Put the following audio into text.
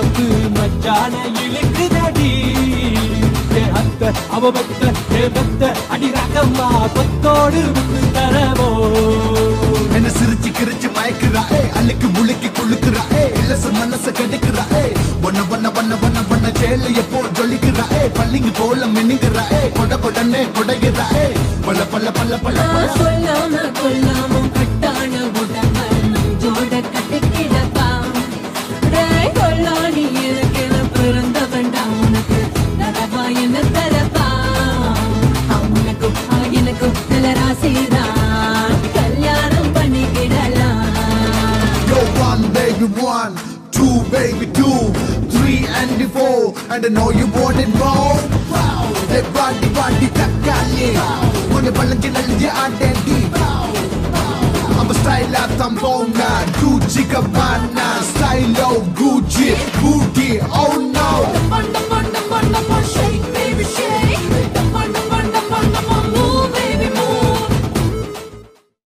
மூக்கு மச்சான இழுக்குதடி ஏ அத்த அவ பெத்த ஏ பெத்த அடி ரகம்மா கொத்தோடு விட்டு தரவோ என்ன சிரிச்சு கிரிச்சு மயக்குறா ஏ அள்ளிக்கு முழுக்கி குளுக்குறா ஏ இலச மனச கெடுக்குறா ஏ ஒன்ன ஒன்ன ஒன்ன ஒன்ன ஒன்ன சேல எப்போ ஜொலிக்கிறா ஏ பள்ளிங்க போல மின்னுகிறா ஏ கொட கொடனே கொடைகிறா ஏ பல்ல பல்ல பல்ல பல்ல பல்ல சொல்லாம கொல்லாம கட்டான உடம்பு ஜோட கட்டிக்கிடப்பா டேய் கொல்லாடி எனக்கென பிறந்த வேண்டாம் உனக்கு தரவா என்ன தரப்பா அவனுக்கும் எனக்கும் நல்ல ராசிதான் கல்யாணம் பண்ணிக்கிடலாம் Yo, one baby one, two baby two, three and the four, and I know you want it more. Wow, hey body body takali, உன்னை பழஞ்சு நெஞ்சு ஆட்டேண்டி. I'm a style out Tambona, Gucci Cabana, style of Gucci, booty, oh